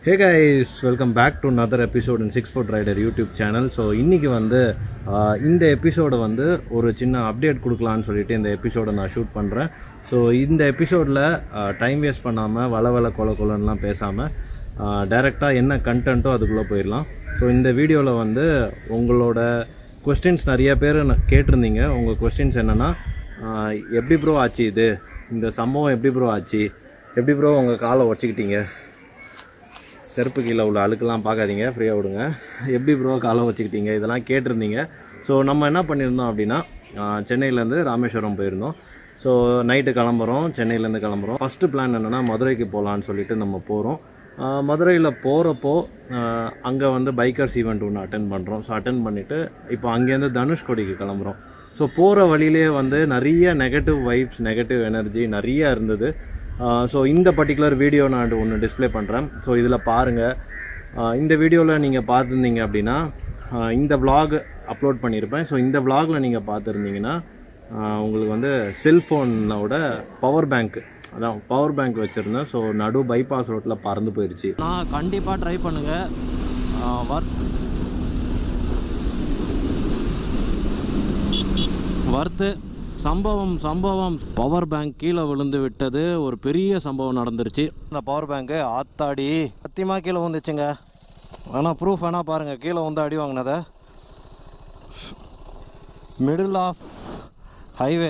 hey guys welcome back to another episode in six foot rider YouTube channel so இன்றைக்கி வந்து ஆஹ், இந்த எபிசோடை வந்து ஒரு சின்ன அப்டேட் கொடுக்கலான்னு சொல்லிட்டு இந்த எபிசோடை நான் ஷூட் பண்ணுறேன் ஸோ இந்த எபிசோடில் டைம் வேஸ்ட் பண்ணாமல் வள வள கொல கொலன்னுலாம் பேசாமல் டைரெக்டாக என்ன கண்டென்ட்டோ அதுக்குள்ளே போயிடலாம் ஸோ இந்த வீடியோவில் வந்து உங்களோட கொஸ்டின்ஸ் நிறைய பேர் ந- கேட்டிருந்தீங்க உங்கள் கொஸ்டின்ஸ் என்னென்னா எப்படி ப்ரோ ஆச்சு இது இந்த சம்பவம் எப்படி ப்ரோ ஆச்சு எப்படி ப்ரோ உங்கள் காலை உடச்சிக்கிட்டீங்க செருப்பு கீழே உள்ள அழுக்கெல்லாம் பார்க்காதீங்க ஃப்ரீயாக விடுங்க எப்படி ப்ரோ காலை வச்சுக்கிட்டீங்க இதெல்லாம் கேட்டிருந்தீங்க ஸோ நம்ம என்ன பண்ணியிருந்தோம் அப்படின்னா ஆஹ், சென்னையிலேருந்து ராமேஸ்வரம் போயிருந்தோம் ஸோ நைட்டு கிளம்புறோம் சென்னையிலேருந்து கிளம்புறோம் ஃபஸ்ட்டு பிளான் என்னென்னா மதுரைக்கு போகலான்னு சொல்லிட்டு நம்ம போகிறோம் மதுரையில் போகிறப்போ அங்கே வந்து பைக்கர்ஸ் ஈவெண்ட் ஒன்று அட்டன் பண்ணுறோம் ஸோ அட்டன் பண்ணிவிட்டு இப்போ அங்கேருந்து தனுஷ்கோடிக்கு கிளம்புறோம் ஸோ போகிற வழியிலே வந்து நிறைய நெகட்டிவ் வைப்ஸ் நெகட்டிவ் எனர்ஜி நிறைய இருந்தது ஸோ இந்த பர்டிகுலர் வீடியோ நான் ஒன்று டிஸ்ப்ளே பண்ணுறேன் ஸோ இதில் பாருங்கள் இந்த வீடியோவில் நீங்கள் பார்த்துருந்தீங்க அப்படின்னா ஆஹ் இந்த vlog அப்லோட் பண்ணியிருப்பேன் ஸோ இந்த vlogல நீங்கள் பார்த்துருந்தீங்கன்னா ஆஹ் உங்களுக்கு வந்து செல்ஃபோனோட பவர் பேங்க் அதான் பவர் பேங்க் வச்சுருந்தேன் ஸோ நடு பைபாஸ் ரோட்டில் பறந்து போயிடுச்சு நான் கண்டிப்பாக ட்ரை பண்ணுங்க வர் வர்த்து சம்பவம் சம்பவம் பவர் பேங்க் கீழே விழுந்து விட்டது ஒரு பெரிய சம்பவம் நடந்துருச்சு இந்த பவர் பேங்க்கு ஆத்தாடி சத்தியமாக கீழே வந்துச்சுங்க ஆனால் ப்ரூஃப் வேணால் பாருங்கள் கீழே வந்து அடி வாங்கினதை மிடில் ஆஃப் ஹைவே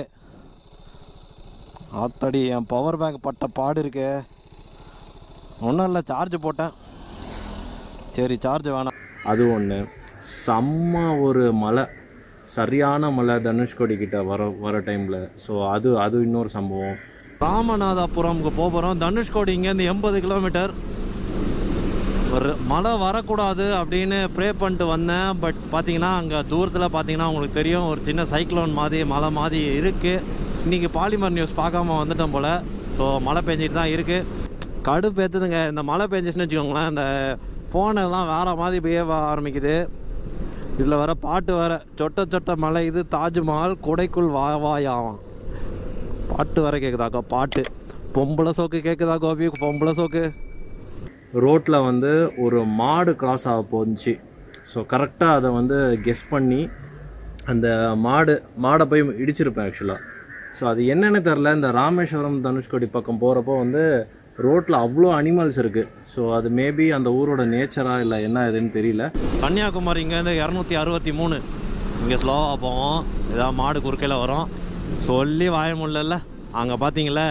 ஆத்தாடி என் பவர் பேங்க் பட்ட பாடு இருக்கே ஒன்றும் இல்லை சார்ஜ் போட்டேன் சரி சார்ஜ் வேணாம் அது ஒன்று செம்ம ஒரு மலை சரியான மலை தனுஷ்கோடி கிட்ட வர வர டைமில் ஸோ அது அது இன்னொரு சம்பவம் ராமநாதபுரம்க்கு போக போகிறோம் தனுஷ்கோடி இங்கேருந்து எண்பது கிலோமீட்டர் ஒரு மழை வரக்கூடாது அப்படின்னு ப்ரே பண்ணிட்டு வந்தேன் பட் பார்த்தீங்கன்னா அங்கே தூரத்தில் பார்த்தீங்கன்னா உங்களுக்கு தெரியும் ஒரு சின்ன சைக்ளோன் மாதிரி மழை மாதிரி இருக்குது இன்றைக்கி பாலிமர் நியூஸ் பார்க்காம வந்துட்டோம் போல் ஸோ மழை பெஞ்சிட்டு தான் இருக்குது கடுப்பு ஏற்றுதுங்க இந்த மழை பெஞ்சிச்சுன்னு வச்சுக்கோங்களேன் இந்த ஃபோனெல்லாம் வேறு மாதிரி பிஹேவ் ஆரம்பிக்குது இதில் வர பாட்டு வேற சொட்ட சொட்ட மலை இது தாஜ்மஹால் குடைக்குள் வா வாயாவாம் பாட்டு வேற கேட்குதாக்கா பாட்டு பொம்பளை சோக்கு கேட்குதா கோபி பொம்பளை சோக்கு ரோட்டில் வந்து ஒரு மாடு கிராஸ் ஆக போச்சு ஸோ கரெக்டாக அதை வந்து கெஸ் பண்ணி அந்த மாடு மாடை போய் இடிச்சிருப்பேன் ஆக்சுவலாக ஸோ அது என்னன்னு தெரில இந்த ராமேஸ்வரம் தனுஷ்கோடி பக்கம் போகிறப்போ வந்து ரோட்டில் அவ்வளோ அனிமல்ஸ் இருக்குது ஸோ அது மேபி அந்த ஊரோட நேச்சரா இல்லை என்ன இதுன்னு தெரியல கன்னியாகுமரி இங்கேருந்து இரநூத்தி அறுபத்தி மூணு இங்கே ஸ்லோவாக போவோம் ஏதாவது மாடு குறுக்கையில் வரும் சொல்லி வாய முடியல அங்கே பார்த்தீங்களே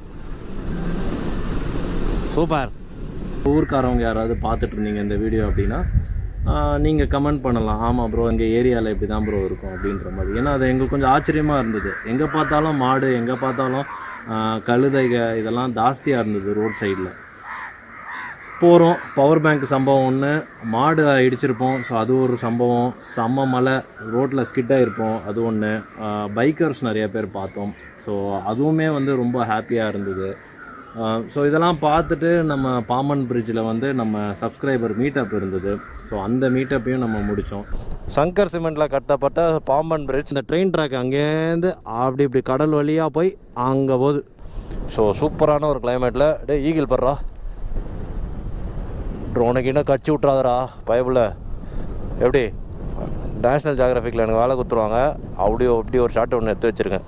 சூப்பர் ஊர்க்காரவங்க யாராவது பார்த்துட்டு இருந்தீங்க இந்த வீடியோ அப்படின்னா நீங்கள் கமெண்ட் பண்ணலாம் ஆமாம் ப்ரோ எங்கள் ஏரியாவில் இப்படி தான் ப்ரோ இருக்கும் அப்படின்ற மாதிரி ஏன்னா அது எங்களுக்கு கொஞ்சம் ஆச்சரியமாக இருந்தது எங்கே பார்த்தாலும் மாடு எங்கே பார்த்தாலும் ஆஹ், கழுதைக இதெல்லாம் ஜாஸ்தியாக இருந்தது ரோட் சைடில் போகிறோம் பவர் பேங்க் சம்பவம் ஒன்று மாடு இடிச்சிருப்போம் ஸோ அது ஒரு சம்பவம் செம்ம மலை ரோட்டில் ஸ்கிட்டாக இருப்போம் அது ஒன்று பைக்கர்ஸ் நிறைய பேர் பார்த்தோம் ஸோ அதுவுமே வந்து ரொம்ப ஹாப்பியாக இருந்தது ஸோ இதெல்லாம் பார்த்துட்டு நம்ம பாம்பன் பிரிட்ஜில் வந்து நம்ம சப்ஸ்கிரைபர் மீட்டப் இருந்தது ஸோ அந்த மீட்டப்பையும் நம்ம முடித்தோம் சங்கர் சிமெண்ட்டில் கட்டப்பட்ட பாம்பன் பிரிட்ஜ் இந்த ட்ரெயின் ட்ராக் அங்கேருந்து அப்படி இப்படி கடல் வழியாக போய் அங்கே போகுது ஸோ சூப்பரான ஒரு கிளைமேட்டில் டே ஈகிள் படுறா ட்ரோனுக்கு இன்னும் கச்சி விட்றாதடா பயபுல எப்படி நேஷ்னல் ஜியாகிரபிக்கில் எனக்கு வேலை கொடுத்துருவாங்க அப்படி அப்படி ஒரு ஷாட் ஒன்று எடுத்து வச்சுருக்கேன்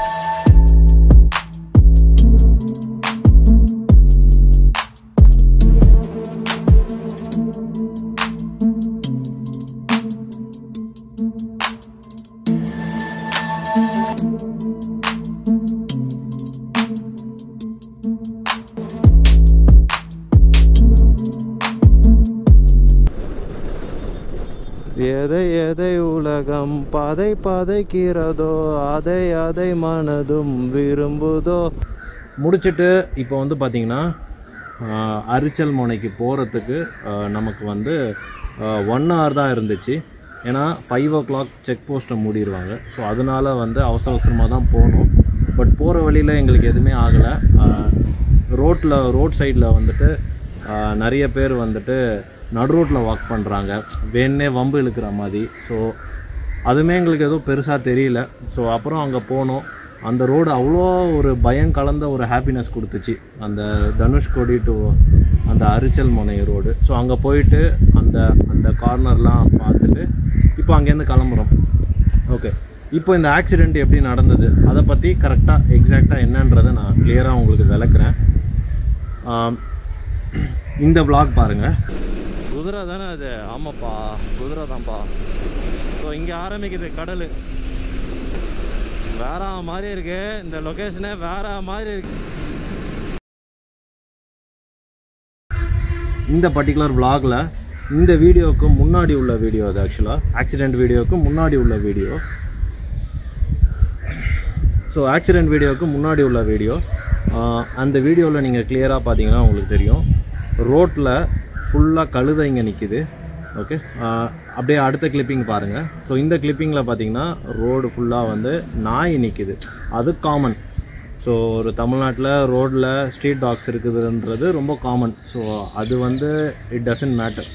எதை எதை உலகம் பதை பதைக்கிறதோ அதை அதை மனதும் விரும்புதோ முடிச்சுட்டு இப்போ வந்து பார்த்திங்கன்னா அரிச்சல் முனைக்கு போகிறதுக்கு நமக்கு வந்து ஒன் ஹவர் தான் இருந்துச்சு ஏன்னா ஃபைவ் ஓ கிளாக் செக் போஸ்ட்டை மூடிடுவாங்க ஸோ அதனால வந்து அவசர அவசரமாக தான் போகணும் பட் போகிற வழியில் எங்களுக்கு எதுவுமே ஆகலை ரோட்டில் ரோட் சைடில் வந்துட்டு ஆஹ், நிறைய பேர் வந்துட்டு நடு ரோட்டில் வாக் பண்ணுறாங்க வேணே வம்பு இழுக்கிற மாதிரி ஸோ அதுவுமே எங்களுக்கு எதுவும் பெருசாக தெரியல ஸோ அப்புறம் அங்கே போனோம் அந்த ரோடு அவ்வளோ ஒரு பயம் கலந்த ஒரு ஹாப்பினஸ் கொடுத்துச்சு அந்த தனுஷ்கோடி டு அந்த அரிச்சல் முனை ரோடு ஸோ அங்கே போயிட்டு அந்த அந்த கார்னர்லாம் பார்த்துட்டு இப்போ அங்கேருந்து கிளம்புறோம் ஓகே இப்போ இந்த ஆக்சிடெண்ட் எப்படி நடந்தது அதை பற்றி கரெக்டாக எக்ஸாக்டாக என்னன்றதை நான் கிளியராக உங்களுக்கு விளக்குறேன் ஆம், இந்த vlog பாருங்கள் குதிரை தானே அது ஆமாப்பா குதிரை தான்ப்பா ஸோ இங்கே ஆரம்பிக்குது கடல் வேற மாதிரி இருக்கு இந்த லொக்கேஷனே வேற மாதிரி இருக்கு இந்த பர்டிகுலர் vlogல இந்த வீடியோவுக்கு முன்னாடி உள்ள வீடியோ அது ஆக்சுவலாக ஆக்சிடெண்ட் வீடியோவுக்கு முன்னாடி உள்ள வீடியோ ஸோ ஆக்சிடெண்ட் வீடியோவுக்கு முன்னாடி உள்ள வீடியோ அந்த வீடியோவில் நீங்கள் கிளியராக பார்த்தீங்கன்னா உங்களுக்கு தெரியும் ரோட்டில் ஃபுல்லாக கழுதைங்க நிற்கிது ஓகே அப்படியே அடுத்த கிளிப்பிங் பாருங்கள் ஸோ இந்த கிளிப்பிங்கில் பார்த்தீங்கன்னா ரோடு ஃபுல்லாக வந்து நாய் நிற்கிது அது காமன் ஸோ ஒரு தமிழ்நாட்டில் ரோட்டில் ஸ்ட்ரீட் டாக்ஸ் இருக்குதுன்றது ரொம்ப காமன் ஸோ அது வந்து இட் டசன்ட் மேட்டர்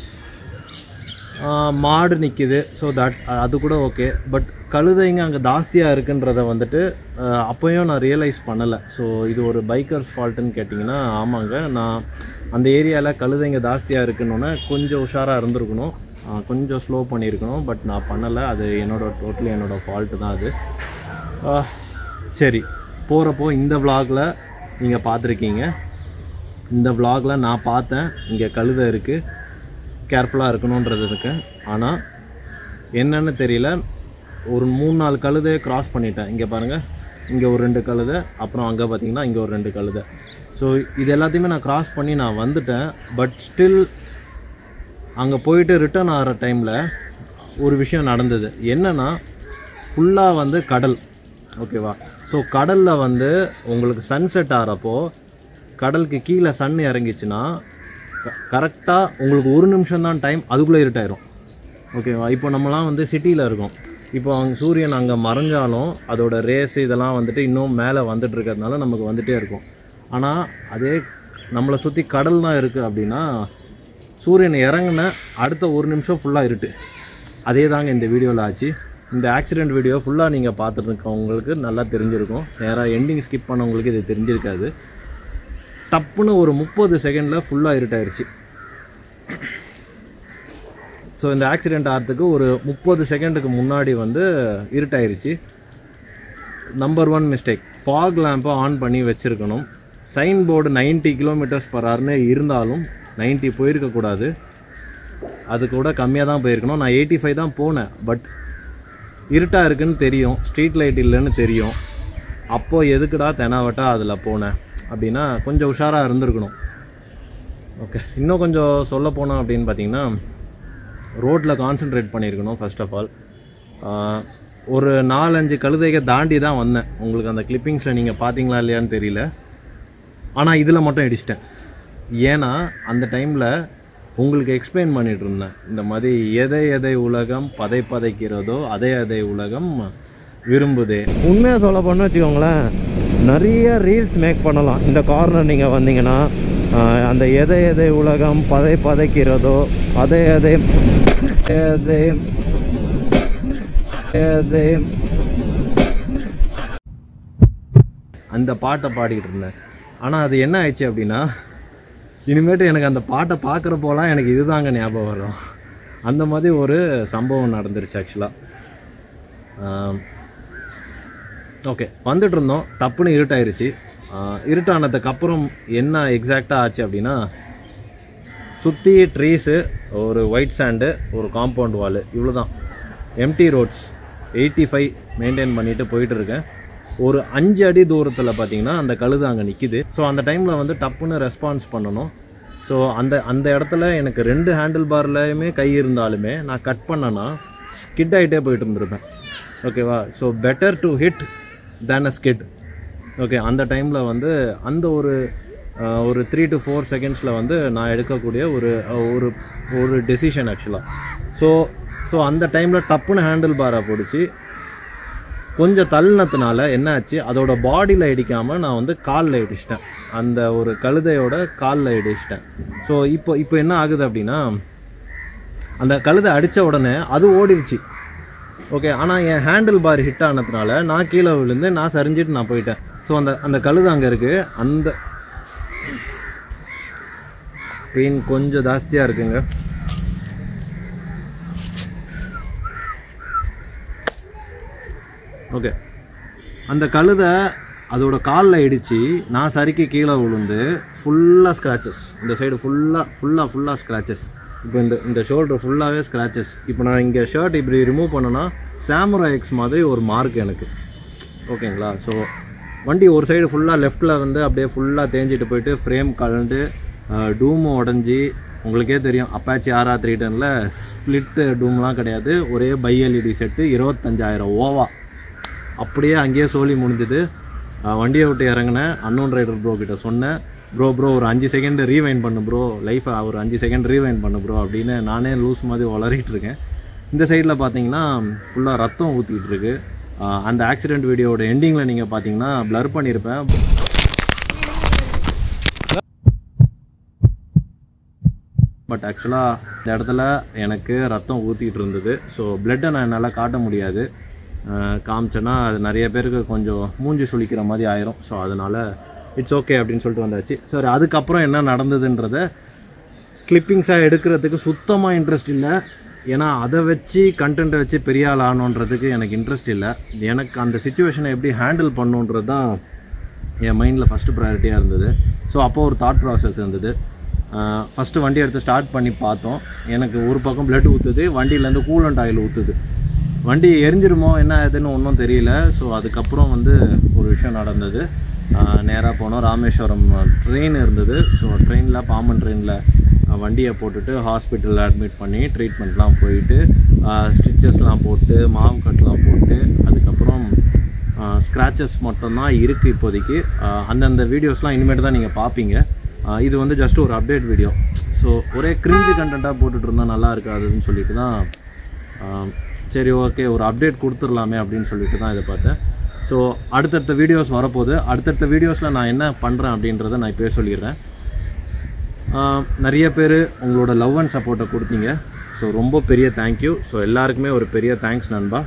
மாடு நிற்கிது ஸோ தட் அது கூட ஓகே பட் கழுதைங்க அங்கே ஜாஸ்தியாக இருக்குன்றத வந்துட்டு ஆஹ், அப்பயும் நான் ரியலைஸ் பண்ணலை ஸோ இது ஒரு பைக்கர்ஸ் ஃபால்ட்டுன்னு கேட்டிங்கன்னா ஆமாங்க நான் அந்த ஏரியாவில் கழுதைங்க ஜாஸ்தியாக இருக்குன்னொன்னே கொஞ்சம் உஷாராக இருந்திருக்கணும் ஆஹ், கொஞ்சம் ஸ்லோ பண்ணியிருக்கணும் பட் நான் பண்ணலை அது என்னோட டோட்டலி என்னோட ஃபால்ட்டு தான் அது ஆஹ், சரி போகிறப்போ இந்த vlogல நீங்கள் பார்த்துருக்கீங்க இந்த vlogல நான் பார்த்தேன் இங்கே கழுதை இருக்குது கேர்ஃபுல்லாக இருக்கணுன்றது இருக்கு ஆனால் என்னன்னு தெரியல ஒரு மூணு நாலு கழுதையை கிராஸ் பண்ணிட்டேன் இங்கே பாருங்கள் இங்கே ஒரு ரெண்டு கழுதை அப்புறம் அங்கே பார்த்தீங்கன்னா இங்கே ஒரு ரெண்டு கழுதை ஸோ இது எல்லாத்தையுமே நான் கிராஸ் பண்ணி நான் வந்துட்டேன் பட் ஸ்டில் அங்கே போயிட்டு ரிட்டர்ன் ஆகிற டைமில் ஒரு விஷயம் நடந்தது என்னன்னா ஃபுல்லாக வந்து கடல் ஓகேவா ஸோ கடலில் வந்து உங்களுக்கு சன்செட் ஆகிறப்போ கடலுக்கு கீழே சன் இறங்கிச்சுன்னா கரெக்டாக உங்களுக்கு ஒரு நிமிஷம் தான் டைம் அதுக்குள்ளே இருட்டாயிரும் ஓகேவா இப்போ நம்மலாம் வந்து சிட்டியில் இருக்கோம் இப்போ அங்கே சூரியன் அங்கே மறைஞ்சாலும் அதோட ரேஸ் இதெல்லாம் வந்துட்டு இன்னும் மேலே வந்துட்டு இருக்கிறதுனால நமக்கு வந்துட்டே இருக்கும் ஆனால் அதே நம்மளை சுற்றி கடல் தான் இருக்குது அப்படின்னா சூரியன் இறங்குன அடுத்த ஒரு நிமிஷம் ஃபுல்லாக இருட்டு அதே தாங்க இந்த வீடியோவில் ஆச்சு இந்த ஆக்சிடெண்ட் வீடியோ ஃபுல்லாக நீங்கள் பார்த்துட்டு இருக்கவங்களுக்கு நல்லா தெரிஞ்சிருக்கும் நேராக எண்டிங் ஸ்கிப் பண்ணவங்களுக்கு இது தெரிஞ்சிருக்காது டப்புன்னு ஒரு முப்பது செகண்டில் ஃபுல்லாக இருட்டாயிருச்சு ஸோ இந்த ஆக்சிடெண்ட் ஆகிறதுக்கு ஒரு முப்பது செகண்டுக்கு முன்னாடி வந்து இருட்டாயிருச்சு நம்பர் ஒன் மிஸ்டேக் ஃபாக் லேம்பை ஆன் பண்ணி வச்சுருக்கணும் சைன் போர்டு 90 கிலோமீட்டர்ஸ் பர் ஹவர்னு இருந்தாலும் 90 போயிருக்கக்கூடாது அது கூட கம்மியாக தான் போயிருக்கணும் நான் எயிட்டி ஃபைவ் தான் போனேன் பட் இருட்டாக இருக்குன்னு தெரியும் ஸ்ட்ரீட் லைட் இல்லைன்னு தெரியும் அப்போது எதுக்குடா தெனாவட்டா அதில் போனேன் அப்படின்னா கொஞ்சம் உஷாராக இருந்திருக்கணும் ஓகே இன்னும் கொஞ்சம் சொல்ல போனோம் அப்படின்னு பார்த்தீங்கன்னா ரோட்டில் கான்சென்ட்ரேட் பண்ணியிருக்கணும் ஃபர்ஸ்ட் ஆஃப் ஆல் ஒரு நாலஞ்சு கழுதைக தாண்டி தான் வந்தேன் உங்களுக்கு அந்த கிளிப்பிங்ஸை நீங்கள் பார்த்தீங்களா இல்லையான்னு தெரியல ஆனால் இதில் மட்டும் இடிச்சிட்டேன் ஏன்னா அந்த டைமில் உங்களுக்கு எக்ஸ்பிளைன் பண்ணிட்டு இருந்தேன் இந்த மாதிரி எதை எதை உலகம் பதை பதைக்கிறதோ அதே அதே உலகம் விரும்புதே உண்மையாக சொல்ல போனால் வச்சுக்கோங்களேன் நிறைய ரீல்ஸ் மேக் பண்ணலாம் இந்த கார்னர் நீங்கள் வந்தீங்கன்னா ஆஹ், அந்த எதை எதை உலகம் பதை பதைக்கிறதோ அதே அதே எதை எதை அந்த பாட்டை பாடிக்கிட்டு இருந்தேன் ஆனால் அது என்ன ஆயிடுச்சு அப்படின்னா இனிமேட்டு எனக்கு அந்த பாட்டை பார்க்குறப்போலாம் எனக்கு இதுதாங்க ஞாபகம் வரும் அந்த மாதிரி ஒரு சம்பவம் நடந்துருச்சு ஆக்சுவலாக ஓகே வந்துட்டு இருந்தோம் டப்புன்னு இருட்டாயிருச்சு ஆஹ் இருட்டானதுக்கு அப்புறம் என்ன எக்ஸாக்டாக ஆச்சு அப்படின்னா சுற்றி ட்ரீஸு ஒரு ஒயிட் சாண்டு ஒரு காம்பவுண்ட் வால் இவ்வளோ தான் empty roads eighty five maintain பண்ணிட்டு போயிட்டு இருக்கேன் ஒரு அஞ்சு அடி தூரத்தில் பார்த்தீங்கன்னா அந்த கழுது அங்கே நிற்கிது ஸோ அந்த டைமில் வந்து டப்புன்னு ரெஸ்பான்ஸ் பண்ணணும் ஸோ அந்த அந்த இடத்துல எனக்கு ரெண்டு ஹேண்டில் பார்லையுமே கை இருந்தாலுமே நான் கட் பண்ணேன்னா ஸ்கிட் ஆகிட்டே போயிட்டு இருந்திருப்பேன் ஓகேவா so better to hit then a skid okay அந்த டைமில் வந்து அந்த ஒரு அஹ், ஒரு த்ரீ டு ஃபோர் செகண்ட்ஸில் வந்து நான் எடுக்கக்கூடிய ஒரு அஹ், ஒரு ஒரு டெசிஷன் ஆக்சுவலாக ஸோ ஸோ அந்த டைமில் டப்புன்னு ஹேண்டில் பாரை பிடிச்சி கொஞ்சம் தள்ளினதுனால என்ன ஆச்சு அதோட பாடியில் இடிக்காமல் நான் வந்து காலில் இடிச்சிட்டேன் அந்த ஒரு கழுதையோட காலில் இடிச்சிட்டேன் ஸோ இப்போ இப்போ என்ன ஆகுது அப்படின்னா அந்த கழுதை அடித்த உடனே அது ஓடிடுச்சு ஓகே ஆனால் என் ஹேண்டில் பார் ஹிட் ஆனதுனால நான் கீழே விழுந்து நான் சரிஞ்சிட்டு நான் போயிட்டேன் ஸோ அந்த அந்த கழுது அங்கே இருக்குது அந்த பெயின் கொஞ்சம் ஜாஸ்தியாக இருக்குங்க ஓகே அந்த கழுதை அதோட காலில் இடித்து நான் சரிக்கு கீழே விழுந்து ஃபுல்லாக ஸ்க்ராச்சஸ் இந்த சைடு ஃபுல்லாக ஃபுல்லாக ஃபுல்லாக ஸ்க்ராச்சஸ் இப்போ இந்த இந்த ஷோல்டர் ஃபுல்லாகவே ஸ்க்ராச்சஸ் இப்போ நான் இங்கே ஷர்ட் இப்படி ரிமூவ் பண்ணேன்னா சாமுரா எக்ஸ் மாதிரி ஒரு மார்க் எனக்கு ஓகேங்களா ஸோ வண்டி ஒரு சைடு ஃபுல்லாக லெஃப்ட்டில் வந்து அப்படியே ஃபுல்லாக தேஞ்சிட்டு போயிட்டு ஃப்ரேம் கலண்டு டூமும் உடஞ்சி உங்களுக்கே தெரியும் அப்பாச்சி ஆர்ஆ த்ரீ டெனில் ஸ்ப்ளிட்டு டூம்லாம் கிடையாது ஒரே பை எல்இடி செட்டு இருபத்தஞ்சாயிரம் ஓவா அப்படியே அங்கேயே சோலி முடிஞ்சுது அஹ் வண்டியை விட்டு இறங்கினேன் அன்னோன் ரைடர் ப்ரோ கிட்ட சொன்னேன் ப்ரோ ப்ரோ ஒரு அஞ்சு செகண்ட் ரீவைண்ட் பண்ணு ப்ரோ லைஃப்பை ஒரு அஞ்சு செகண்ட் ரீவைண்ட் பண்ணு ப்ரோ அப்படின்னு நானே லூஸ் மாதிரி வளரிட்டு இருக்கேன் இந்த சைடில் பார்த்தீங்கன்னா ஃபுல்லாக ரத்தம் ஊற்றிக்கிட்டு இருக்கு அஹ் அந்த ஆக்சிடென்ட் வீடியோவோட எண்டிங்கில் நீங்கள் பார்த்தீங்கன்னா ப்ளர் பண்ணியிருப்பேன் பட் ஆக்சுவலாக இந்த இடத்துல எனக்கு ரத்தம் ஊற்றிக்கிட்டு இருந்தது ஸோ பிளட்டை நான் என்னால் காட்ட முடியாது அஹ் காமிச்சேன்னா அது நிறைய பேருக்கு கொஞ்சம் மூஞ்சி சுளிக்கிற மாதிரி ஆயிரும் ஸோ அதனால் இட்ஸ் ஓகே அப்படின்னு சொல்லிட்டு வந்தாச்சு சரி அதுக்கப்புறம் என்ன நடந்ததுன்றத கிளிப்பிங்ஸாக எடுக்கிறதுக்கு சுத்தமாக இன்ட்ரெஸ்ட் இல்லை ஏன்னா அதை வச்சு கண்டென்ட்டை வச்சு பெரிய ஆள் ஆகணுன்றதுக்கு எனக்கு இன்ட்ரெஸ்ட் இல்லை எனக்கு அந்த சுச்சுவேஷனை எப்படி ஹேண்டில் பண்ணுன்றது தான் என் மைண்டில் ஃபஸ்ட்டு ப்ரையாரிட்டியாக இருந்தது ஸோ அப்போ ஒரு தாட் ப்ராசஸ் இருந்தது ஃபஸ்ட்டு வண்டி எடுத்து ஸ்டார்ட் பண்ணி பார்த்தோம் எனக்கு ஒரு பக்கம் பிளட் ஊற்றுது வண்டியிலேருந்து கூலண்ட் ஆயில் ஊற்றுது வண்டி எரிஞ்சிருமோ என்ன ஆகுதுன்னு ஒன்றும் தெரியல ஸோ அதுக்கப்புறம் வந்து ஒரு விஷயம் நடந்தது நேராக போனோம் ராமேஸ்வரம் ட்ரெயின் இருந்தது ஸோ ட்ரெயினில் பாம்பன் ட்ரெயினில் வண்டியை போட்டுட்டு ஹாஸ்பிட்டலில் அட்மிட் பண்ணி ட்ரீட்மெண்ட்லாம் போயிட்டு ஸ்டிச்சஸ்லாம் போட்டு மாவு கட்லாம் போட்டு அதுக்கப்புறம் ஸ்க்ராச்சஸ் மட்டும்தான் இருக்குது இப்போதைக்கு ஆஹ் அந்தந்த வீடியோஸ்லாம் இனிமேட்டு தான் நீங்கள் பார்ப்பீங்க ஆஹ் இது வந்து ஜஸ்ட் ஒரு அப்டேட் வீடியோ ஸோ ஒரே கிரிஞ்சு கண்டென்ட்டாக போட்டுட்டு இருந்தால் நல்லா இருக்காதுன்னு சொல்லிட்டு தான் ஆஹ் சரி ஓகே ஒரு அப்டேட் கொடுத்துடலாமே அப்படின்னு சொல்லிட்டு தான் இதை பார்த்தேன் ஸோ அடுத்தடுத்த வீடியோஸ் வரப்போகுது அடுத்தடுத்த வீடியோஸில் நான் என்ன பண்ணுறேன் அப்படின்றத நான் இப்போயே சொல்லிடுறேன் ஆஹ் நிறைய பேர் உங்களோட லவ் அண்ட் சப்போர்ட்டை கொடுத்தீங்க ஸோ ரொம்ப பெரிய தேங்க்யூ ஸோ எல்லாருக்குமே ஒரு பெரிய தேங்க்ஸ் நண்பா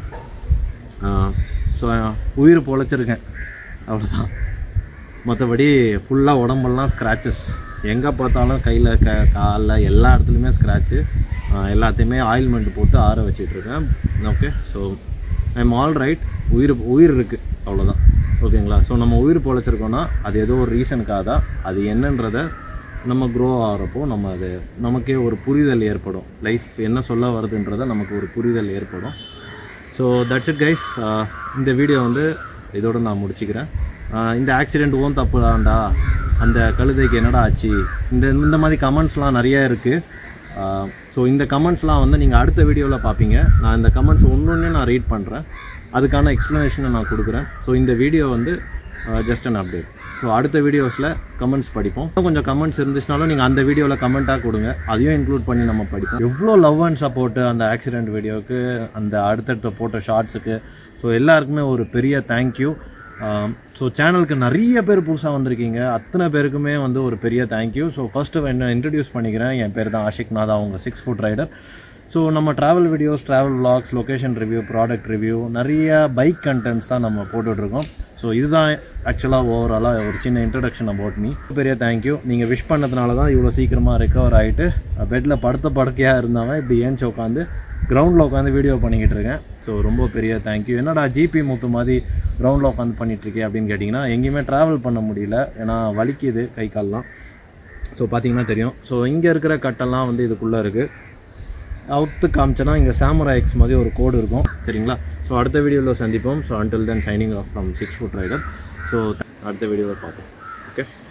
ஸோ உயிர் பொழைச்சிருக்கேன் அவ்வளோதான் மற்றபடி ஃபுல்லாக உடம்பெல்லாம் ஸ்க்ராச்சஸ் எங்கே பார்த்தாலும் கையில் க காலில் எல்லா இடத்துலையுமே ஸ்க்ராட்சு எல்லாத்தையுமே ஆயில்மெண்ட் போட்டு ஆற வச்சிட்டு இருக்கேன் okay so I'm all right உயிர் உயிர் இருக்குது அவ்வளோதான் ஓகேங்களா ஸோ நம்ம உயிர் பொழைச்சிருக்கோன்னா அது ஏதோ ஒரு ரீசனுக்காக தான் அது என்னன்றத நம்ம க்ரோ ஆகிறப்போ நம்ம அது நமக்கே ஒரு புரிதல் ஏற்படும் லைஃப் என்ன சொல்ல வருதுன்றத நமக்கு ஒரு புரிதல் ஏற்படும் ஸோ தட்ஸ் இட் கைஸ் இந்த வீடியோ வந்து இதோட நான் முடிச்சுக்கிறேன் ஆஹ் இந்த ஆக்சிடெண்ட் ஓன் தப்பு தான்டா அந்த கழுதைக்கு என்னடா ஆச்சு இந்த இந்த மாதிரி கமெண்ட்ஸ்லாம் நிறைய இருக்குது ஸோ இந்த கமெண்ட்ஸ்லாம் வந்து நீங்கள் அடுத்த வீடியோவில் பார்ப்பீங்க நான் இந்த கமெண்ட்ஸ் ஒன்று ஒன்று நான் ரீட் பண்ணுறேன் அதுக்கான எக்ஸ்ப்ளனேஷனை நான் கொடுக்குறேன் ஸோ இந்த வீடியோ வந்து ஜஸ்ட் அன் அப்டேட் ஸோ அடுத்த வீடியோஸில் கமெண்ட்ஸ் படிப்போம் இன்னும் கொஞ்சம் கமெண்ட்ஸ் இருந்துச்சுனாலும் நீங்கள் அந்த வீடியோவில் கமெண்ட்டாக கொடுங்க அதையும் இன்க்ளூட் பண்ணி நம்ம படிப்போம் எவ்வளோ லவ் அண்ட் சப்போர்ட்டு அந்த ஆக்சிடென்ட் வீடியோவுக்கு அந்த அடுத்தடுத்த போட்ட ஷார்ட்ஸுக்கு ஸோ எல்லாருக்குமே ஒரு பெரிய தேங்க்யூ ஸோ சேனலுக்கு நிறைய பேர் புதுசாக வந்திருக்கீங்க அத்தனை பேருக்குமே வந்து ஒரு பெரிய தேங்க்யூ ஸோ ஃபஸ்ட்டு என்ன இன்ட்ரடியூஸ் பண்ணிக்கிறேன் என் பேர் தான் ஆஷிக் நாதா அவங்க சிக்ஸ் ஃபுட் ரைடர் ஸோ நம்ம travel videos travel vlogs location review product review நிறைய பைக் கண்டென்ட்ஸ் தான் நம்ம போட்டுட்ருக்கோம் ஸோ இதுதான் ஆக்சுவலாக ஓவராலாக ஒரு சின்ன இன்ட்ரடக்ஷன் அபவுட் மீ பெரிய தேங்க்யூ நீங்கள் விஷ் பண்ணதுனால தான் இவ்வளோ சீக்கிரமாக ரெக்கவர் ஆகிட்டு பெட்டில் படுத்த படுக்கையாக இருந்தவன் இப்படி ஏஞ்சி உட்காந்து கிரவுண்டில் உட்காந்து வீடியோ பண்ணிக்கிட்டு இருக்கேன் ஸோ ரொம்ப பெரிய தேங்க்யூ என்னடா ஜிபி முத்து மாதிரி கிரவுண்டில் உட்காந்து பண்ணிகிட்ருக்கே அப்படின்னு கேட்டிங்கன்னா எங்கேயுமே ட்ராவல் பண்ண முடியல ஏன்னா வலிக்குது கை கால்லாம் ஸோ பார்த்தீங்கன்னா தெரியும் ஸோ இங்கே இருக்கிற கட்டெல்லாம் வந்து இதுக்குள்ளே இருக்குது அவுத்து காமிச்சேன்னா இங்கே சாமுரா எக்ஸ் மாதிரி ஒரு கோடு இருக்கும் சரிங்களா ஸோ அடுத்த வீடியோவில் சந்திப்போம் so until then signing off from six foot rider so அடுத்த வீடியோவில் பார்ப்போம் ஓகே